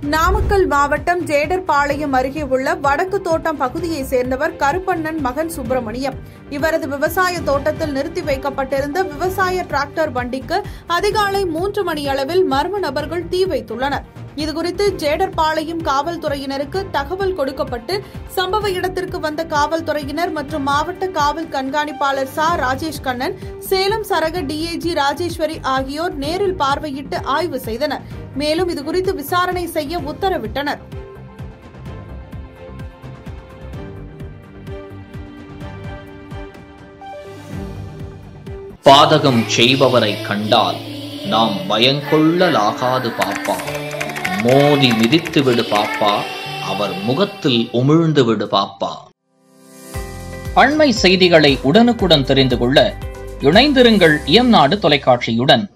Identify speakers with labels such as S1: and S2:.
S1: நாமக்கல் மாவட்டம் ஜேடர்பாளையம் அருகே உள்ள வடக்கு தோட்டம் பகுதியைச் சேர்ந்தவர் கருப்பண்ணன் மகன் சுப்பிரமணியம் இவரது விவசாய தோட்டத்தில் நிறுத்தி வைக்கப்பட்டிருந்த விவசாய டிராக்டர் வண்டிக்கு அதிகாலை மூன்று மணி அளவில் மர்ம நபர்கள் தீ வைத்துள்ளனர் இதுகுறித்து ஜேடர்பாளையம் காவல்துறையினருக்கு தகவல் கொடுக்கப்பட்டு சம்பவ இடத்திற்கு வந்த காவல்துறையினர் மற்றும் மாவட்ட காவல் கண்காணிப்பாளர் சா ராஜேஷ் கண்ணன் சேலம் சரக டிஐஜி ராஜேஸ்வரி ஆகியோர் நேரில் பார்வையிட்டு ஆய்வு செய்தனர் மேலும் இதுகுறித்து விசாரணை செய்ய உத்தரவிட்டனர்
S2: பாதகம் செய்பவரை கண்டால் நாம் பயங்கொள்ளலாகாது பாப்பா மோதி மிதித்து விடு பாப்பா அவர் முகத்தில் உமிழ்ந்து விடு பாப்பா அண்மை செய்திகளை உடனுக்குடன் தெரிந்து கொள்ள இணைந்திருங்கள் இயம்நாடு தொலைக்காட்சியுடன்